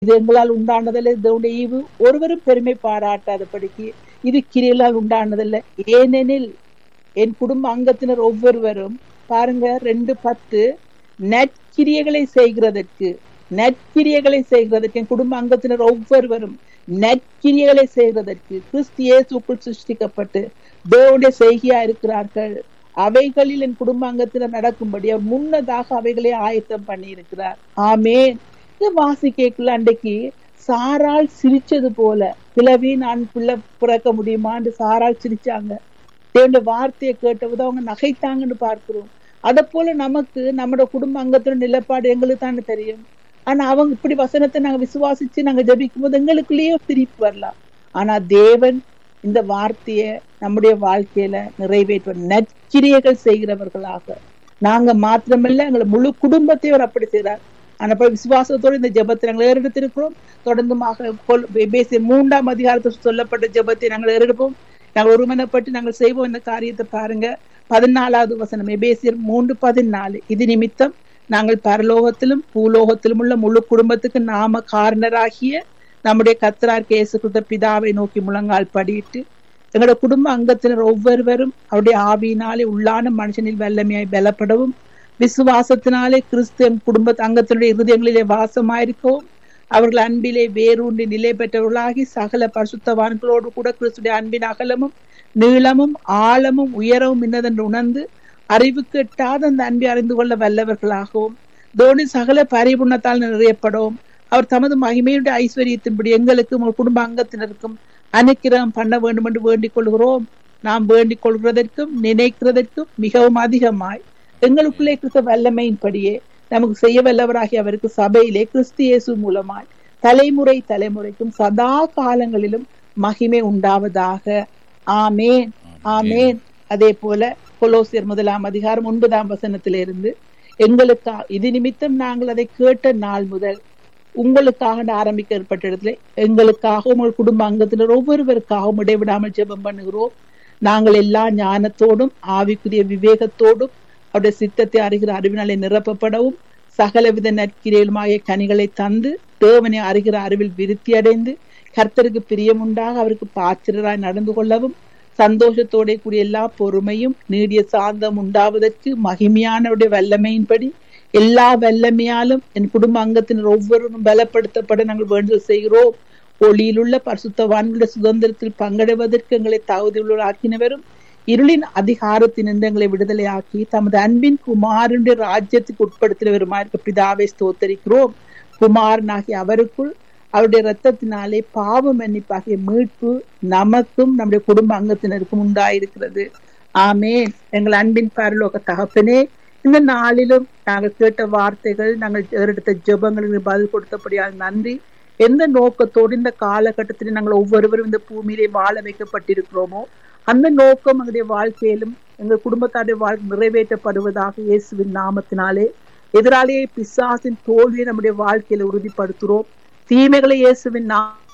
இது எங்களால் உண்டானதல்ல இதனுடைய ஈவு ஒருவரும் பெருமை பாராட்டாதபடிக்கு இது கிரியலால் உண்டானதல்ல ஏனெனில் என் குடும்ப அங்கத்தினர் ஒவ்வொருவரும் பாருங்க ரெண்டு பத்து நற்கிரியைகளை செய்கிறதற்கு நற்கிரியைகளை செய்கிறதற்கு என் குடும்ப அங்கத்தினர் ஒவ்வொருவரும் நற்கிரியைகளை செய்கிறதற்கு கிறிஸ்து இயேசுக்குள் சிருஷ்டிக்கப்பட்டு தேவனுடைய செய்கையா இருக்கிறார்கள் அவைகளில் என் குடும்ப அங்கத்தினர் நடக்கும்படி அவர் முன்னதாக அவைகளை ஆயத்தம் பண்ணி இருக்கிறார் ஆமேன் இது வாசிக்கக்குள்ள அன்றைக்கு சாரால் சிரிச்சது போல பிளவி நான் பிள்ளை பிறக்க முடியுமான்னு சாரால் சிரிச்சாங்க தேவனுடைய வார்த்தையை கேட்டபோது அவங்க நகைத்தாங்கன்னு பார்க்கிறோம் அதை போல நமக்கு நம்மளோட குடும்ப அங்கத்தோட நிலப்பாடு எங்களுக்கு தானே தெரியும் ஆனா அவங்க இப்படி வசனத்தை நாங்க விசுவாசிச்சு நாங்க ஜபிக்கும் போது எங்களுக்குள்ளேயே திருப்பி வரலாம் ஆனா தேவன் இந்த வார்த்தைய நம்முடைய வாழ்க்கையில நிறைவேற்ற நற்கிரியைகள் செய்கிறவர்களாக நாங்க மாத்திரமல்ல எங்களை முழு குடும்பத்தையும் அவர் அப்படி செய்கிறார் ஆனா விசுவாசத்தோடு இந்த ஜபத்தை நாங்கள் ஏறெடுத்திருக்கிறோம் தொடர்ந்துமாக பேசிய மூன்றாம் அதிகாரத்தில் சொல்லப்பட்ட ஜபத்தை நாங்கள் ஏறெடுப்போம் நாங்கள் ஒருமனப்பட்டு நாங்கள் செய்வோம் இந்த காரியத்தை பாருங்க பதினாலாவது வசனம் எபேசியர் மூன்று பதினாலு இது நிமித்தம் நாங்கள் பரலோகத்திலும் பூலோகத்திலும் உள்ள முழு குடும்பத்துக்கு நாம காரணராகிய நம்முடைய கத்தரார் கேசு கொடுத்த பிதாவை நோக்கி முழங்கால் படியிட்டு எங்களோட குடும்ப அங்கத்தினர் ஒவ்வொருவரும் அவருடைய ஆவியினாலே உள்ளான மனுஷனில் வல்லமையாய் பலப்படவும் விசுவாசத்தினாலே கிறிஸ்துவ குடும்ப அங்கத்தினுடைய இருதயங்களிலே வாசமாயிருக்கவும் அவர்கள் அன்பிலே வேரூன்றி நிலை பெற்றவர்களாகி சகல பரிசுத்தவான்களோடு கூட கிறிஸ்துடைய அன்பின் அகலமும் நீளமும் ஆழமும் உயரவும் இன்னதென்று உணர்ந்து அறிவுக்கு எட்டாத அந்த அன்பை அறிந்து கொள்ள வல்லவர்களாகவும் தோனி சகல பரிபுணத்தால் நிறையப்படவும் அவர் தமது மகிமையுடைய ஐஸ்வர்யத்தின்படி எங்களுக்கும் குடும்ப அங்கத்தினருக்கும் அனுக்கிரகம் பண்ண வேண்டும் என்று வேண்டிக் கொள்கிறோம் நாம் வேண்டிக் கொள்கிறதற்கும் நினைக்கிறதற்கும் மிகவும் அதிகமாய் எங்களுக்குள்ளே கிறிஸ்த வல்லமையின்படியே நமக்கு செய்ய வல்லவராகி அவருக்கு சபையிலே கிறிஸ்து இயேசு மூலமாய் தலைமுறை தலைமுறைக்கும் சதா காலங்களிலும் மகிமை உண்டாவதாக ஆமேன் ஆமேன் அதே போல கொலோசியர் முதலாம் அதிகாரம் ஒன்பதாம் வசனத்திலிருந்து எங்களுக்கா இது நிமித்தம் நாங்கள் அதை கேட்ட நாள் முதல் உங்களுக்காக ஆரம்பிக்க ஏற்பட்ட இடத்துல எங்களுக்காக உங்கள் குடும்ப அங்கத்தினர் ஒவ்வொருவருக்காகவும் இடைவிடாமல் ஜெபம் பண்ணுகிறோம் நாங்கள் எல்லா ஞானத்தோடும் ஆவிக்குரிய விவேகத்தோடும் அவருடைய சித்தத்தை அறிகிற அறிவினாலே நிரப்பப்படவும் சகலவித நற்கிரையிலுமாகிய கனிகளை தந்து தேவனை அறிகிற அறிவில் விருத்தி அடைந்து கர்த்தருக்கு பிரியமுண்டாக அவருக்கு பாத்திரராய் நடந்து கொள்ளவும் சந்தோஷத்தோட கூடிய எல்லா பொறுமையும் நீடிய சாந்தம் உண்டாவதற்கு மகிமையானவருடைய வல்லமையின்படி எல்லா வல்லமையாலும் என் குடும்ப அங்கத்தினர் ஒவ்வொருவரும் பலப்படுத்தப்பட நாங்கள் வேண்டுதல் செய்கிறோம் ஒளியிலுள்ள பரிசுத்தவான்களுடைய சுதந்திரத்தில் பங்கடைவதற்கு எங்களை தகுதியுள்ள ஆக்கினவரும் இருளின் அதிகாரத்தினின்று எங்களை விடுதலையாக்கி தமது அன்பின் குமாரனுடைய ராஜ்யத்துக்கு உட்படுத்தினவருமா இருக்க பிதாவை ஸ்தோத்தரிக்கிறோம் குமாரனாகிய அவருக்குள் அவருடைய ரத்தத்தினாலே பாவ மன்னிப்பாகிய மீட்பு நமக்கும் நம்முடைய குடும்ப அங்கத்தினருக்கும் உண்டாயிருக்கிறது ஆமே எங்கள் அன்பின் பரலோக தகப்பனே இந்த நாளிலும் நாங்கள் கேட்ட வார்த்தைகள் நாங்கள் எடுத்த ஜபங்களுக்கு பதில் கொடுத்தபடியால் நன்றி எந்த நோக்கத்தோடு இந்த காலகட்டத்தில் நாங்கள் ஒவ்வொருவரும் இந்த பூமியிலே வாழ வைக்கப்பட்டிருக்கிறோமோ அந்த நோக்கம் எங்களுடைய வாழ்க்கையிலும் எங்கள் குடும்பத்தாருடைய வாழ்க்கை நிறைவேற்றப்படுவதாக இயேசுவின் நாமத்தினாலே எதிராளியை பிசாசின் தோல்வியை நம்முடைய வாழ்க்கையில உறுதிப்படுத்துகிறோம் தீமைகளை இயேசுவின்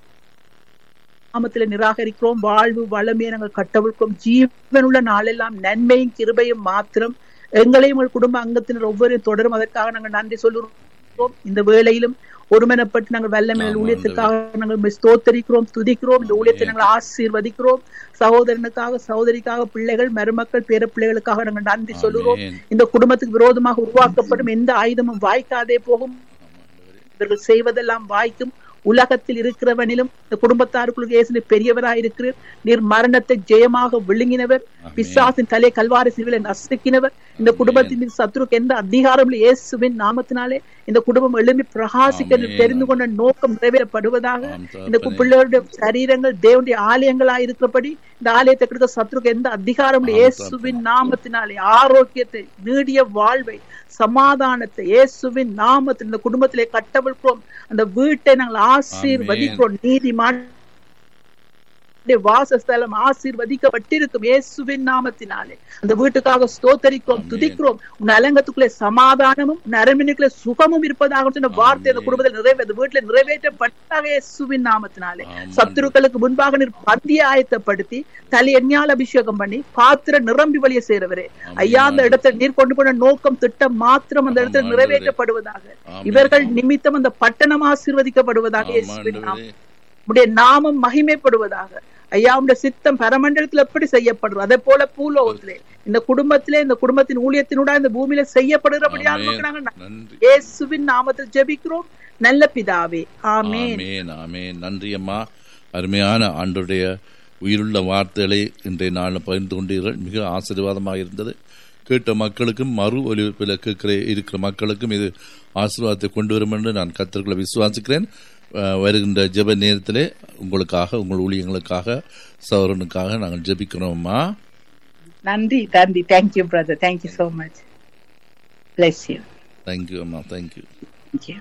நாமத்தில நிராகரிக்கிறோம் வாழ்வு வளமையை நாங்கள் கட்டவிழ்க்கிறோம் ஜீவனுள்ள நாளெல்லாம் நன்மையும் கிருபையும் மாத்திரம் எங்களையும் உங்கள் குடும்ப அங்கத்தினர் ஒவ்வொரு தொடரும் அதற்காக நாங்கள் நன்றி சொல்லுகிறோம் இந்த வேளையிலும் ஒருமனப்பட்டு நாங்கள் வல்லமையில் ஊழியத்துக்காக நாங்கள் ஸ்தோத்தரிக்கிறோம் துதிக்கிறோம் இந்த ஊழியத்தை நாங்கள் ஆசீர்வதிக்கிறோம் சகோதரனுக்காக சகோதரிக்காக பிள்ளைகள் மருமக்கள் பேர பிள்ளைகளுக்காக நாங்கள் நன்றி சொல்லுகிறோம் இந்த குடும்பத்துக்கு விரோதமாக உருவாக்கப்படும் எந்த ஆயுதமும் வாய்க்காதே போகும் இவர்கள் செய்வதெல்லாம் வாய்க்கும் உலகத்தில் இருக்கிறவனிலும் இந்த குடும்பத்தாருக்குள் இயேசு பெரியவராயிருக்கிறீர் நீர் மரணத்தை ஜெயமாக விழுங்கினவர் பிசாசின் தலை கல்வாரி சிறுவிலை நசுக்கினவர் இந்த குடும்பத்தின் சத்ருக்கு எந்த அதிகாரம் இயேசுவின் நாமத்தினாலே இந்த குடும்பம் எழும்பி பிரகாசிக்க தெரிந்து கொண்ட நோக்கம் நிறைவேறப்படுவதாக இந்த பிள்ளைகளுடைய சரீரங்கள் தேவனுடைய ஆலயங்களா இருக்கிறபடி இந்த ஆலயத்தை கிடைத்த சத்ருக்கு எந்த அதிகாரம் இயேசுவின் நாமத்தினாலே ஆரோக்கியத்தை நீடிய வாழ்வை சமாதானத்தை இயேசுவின் நாமத்தில் இந்த குடும்பத்திலே கட்டவிழ்க்கிறோம் அந்த வீட்டை நாங்கள் ஆசீர்வதிக்கிறோம் நீதிமான் உடைய வாசஸ்தலம் ஆசீர்வதிக்கப்பட்டிருக்கும் இயேசுவின் நாமத்தினாலே அந்த வீட்டுக்காக ஸ்தோத்தரிக்கிறோம் ஆமென். துதிக்கிறோம் உன் அலங்கத்துக்குள்ளே சமாதானமும் உன் அரண்மனைக்குள்ளே சுகமும் இருப்பதாக சொன்ன வார்த்தை அந்த ஆமென். குடும்பத்தில் நிறைவே அந்த வீட்டுல நிறைவேற்றப்பட்டதாக இயேசுவின் நாமத்தினாலே ஆமென். சத்துருக்களுக்கு முன்பாக நீர் பந்தியை ஆயத்தப்படுத்தி தலை எண்ணால் அபிஷேகம் பண்ணி பாத்திரம் நிரம்பி வழிய சேரவரே ஆமென். ஐயா அந்த இடத்துல நீர் கொண்டு போன நோக்கம் திட்டம் மாத்திரம் அந்த ஆமாம், இடத்துல ஆண்டவரே. நிறைவேற்றப்படுவதாக ஆமென். இவர்கள் நிமித்தம் அந்த பட்டணம் ஆசீர்வதிக்கப்படுவதாக ஆமாம், இயேசுவின் நாமம் ஆண்டவரே. உடைய நாமம் மகிமைப்படுவதாக ஐயா உடைய சித்தம் பரமண்டலத்தில் எப்படி செய்யப்படுறது அதே போல பூலோகத்திலே இந்த குடும்பத்திலே இந்த குடும்பத்தின் ஊழியத்தினூட இந்த பூமியில செய்யப்படுகிறபடியாக ஆமென். நாங்கள் நன்றி இயேசுவின் நாமத்தில் ஜெபிக்கிறோம் நல்ல பிதாவே ஆமென் ஆமென் ஆமென் நன்றி அம்மா அருமையான ஆண்டுடைய உயிருள்ள வார்த்தைகளை இன்றைய நாளில் பகிர்ந்து கொண்டீர்கள் மிக ஆசீர்வாதமாக இருந்தது கேட்ட மக்களுக்கும் மறு ஒலிபரப்பில் கேட்கிற இருக்கிற மக்களுக்கும் இது ஆசீர்வாதத்தை கொண்டு வரும் என்று நான் கத்தர்களை விசுவாசிக்கிறேன் அஹ், வருகின்ற ஜெப நேரத்திலே உங்களுக்காக உங்கள் ஊழியங்களுக்காக சௌரனுக்காக நாங்கள் ஜெபிக்கிறோம் அம்மா நன்றி நன்றி thank you brother thank you so much bless you thank you அம்மா தேங்க்யூ தேங்க்யூ